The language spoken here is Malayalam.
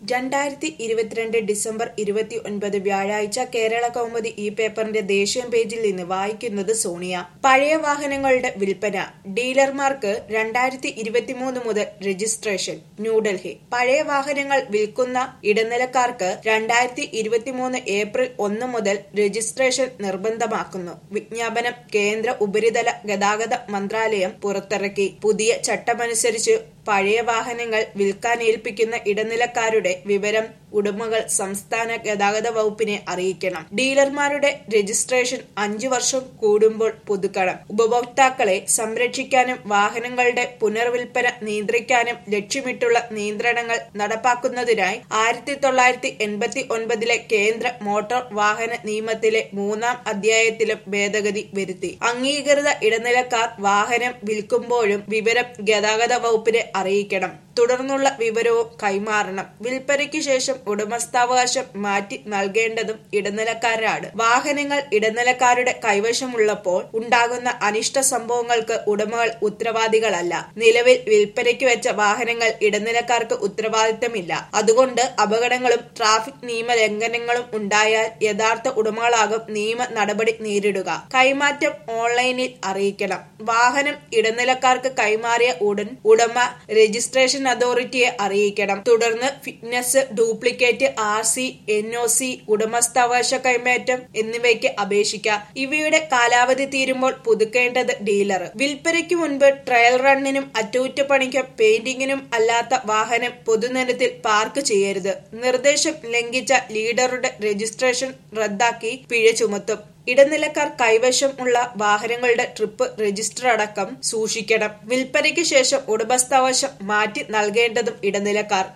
രണ്ടായിരത്തി ഇരുപത്തിരണ്ട് ഡിസംബർ ഇരുപത്തി ഒൻപത് വ്യാഴാഴ്ച കേരള കൗമുദി ഈ പേപ്പറിന്റെ ദേശീയ പേജിൽ നിന്ന് വായിക്കുന്നത് സോണിയ പഴയ വാഹനങ്ങളുടെ വിൽപ്പന ഡീലർമാർക്ക് രണ്ടായിരത്തി ഇരുപത്തിമൂന്ന് മുതൽ രജിസ്ട്രേഷൻ ന്യൂഡൽഹി പഴയ വാഹനങ്ങൾ വിൽക്കുന്ന ഇടനിലക്കാർക്ക് രണ്ടായിരത്തി ഇരുപത്തിമൂന്ന് ഏപ്രിൽ ഒന്ന് മുതൽ രജിസ്ട്രേഷൻ നിർബന്ധമാക്കുന്നു വിജ്ഞാപനം കേന്ദ്ര ഉപരിതല ഗതാഗത മന്ത്രാലയം പുറത്തിറക്കി പുതിയ ചട്ടമനുസരിച്ച് പഴയ വാഹനങ്ങൾ വിൽക്കാൻ ഏൽപ്പിക്കുന്ന ഇടനിലക്കാരുടെ വിവരം ഉടമകൾ സംസ്ഥാന ഗതാഗത വകുപ്പിനെ അറിയിക്കണം ഡീലർമാരുടെ രജിസ്ട്രേഷൻ അഞ്ചു വർഷം കൂടുമ്പോൾ പുതുക്കണം ഉപഭോക്താക്കളെ സംരക്ഷിക്കാനും വാഹനങ്ങളുടെ പുനർവിൽപ്പന നിയന്ത്രിക്കാനും ലക്ഷ്യമിട്ടുള്ള നിയന്ത്രണങ്ങൾ നടപ്പാക്കുന്നതിനായി ആയിരത്തി തൊള്ളായിരത്തി എൺപത്തി ഒൻപതിലെ കേന്ദ്ര മോട്ടോർ വാഹന നിയമത്തിലെ മൂന്നാം അധ്യായത്തിലും ഭേദഗതി വരുത്തി അംഗീകൃത ഇടനിലക്കാർ വാഹനം വിൽക്കുമ്പോഴും വിവരം ഗതാഗത വകുപ്പിനെ അറിയിക്കണം തുടർന്നുള്ള വിവരവും കൈമാറണം വിൽപ്പനയ്ക്ക് ശേഷം ഉടമസ്ഥാവകാശം മാറ്റി നൽകേണ്ടതും ഇടനിലക്കാരാണ് വാഹനങ്ങൾ ഇടനിലക്കാരുടെ കൈവശമുള്ളപ്പോൾ ഉണ്ടാകുന്ന അനിഷ്ട സംഭവങ്ങൾക്ക് ഉടമകൾ ഉത്തരവാദികളല്ല നിലവിൽ വിൽപ്പനയ്ക്ക് വെച്ച വാഹനങ്ങൾ ഇടനിലക്കാർക്ക് ഉത്തരവാദിത്തമില്ല അതുകൊണ്ട് അപകടങ്ങളും ട്രാഫിക് നിയമ ലംഘനങ്ങളും ഉണ്ടായാൽ യഥാർത്ഥ ഉടമകളാകും നിയമ നടപടി നേരിടുക കൈമാറ്റം ഓൺലൈനിൽ അറിയിക്കണം വാഹനം ഇടനിലക്കാർക്ക് കൈമാറിയ ഉടൻ ഉടമ രജിസ്ട്രേഷൻ അതോറിറ്റിയെ അറിയിക്കണം തുടർന്ന് fitness duplicate R C N O C ഉടമസ്ഥാവകാശ കൈമാറ്റം എന്നിവയ്ക്ക് അപേക്ഷിക്കാം ഇവയുടെ കാലാവധി തീരുമ്പോൾ പുതുക്കേണ്ടത് ഡീലർ വിൽപ്പനയ്ക്ക് മുൻപ് ട്രയൽ റണ്ണിനും അറ്റകുറ്റപ്പണിക്കും പെയിന്റിങ്ങിനും അല്ലാത്ത വാഹനം പൊതുനിരത്തിൽ പാർക്ക് ചെയ്യരുത് നിർദ്ദേശം ലംഘിച്ച ലീഡറുടെ രജിസ്ട്രേഷൻ റദ്ദാക്കി പിഴ ചുമത്തും ഇടനിലക്കാർ കൈവശം ഉള്ള വാഹനങ്ങളുടെ ട്രിപ്പ് രജിസ്റ്റർ അടക്കം സൂക്ഷിക്കണം വിൽപ്പനയ്ക്ക് ശേഷം ഉടമസ്ഥാവകാശം മാറ്റി നൽകേണ്ടതും ഇടനിലക്കാർ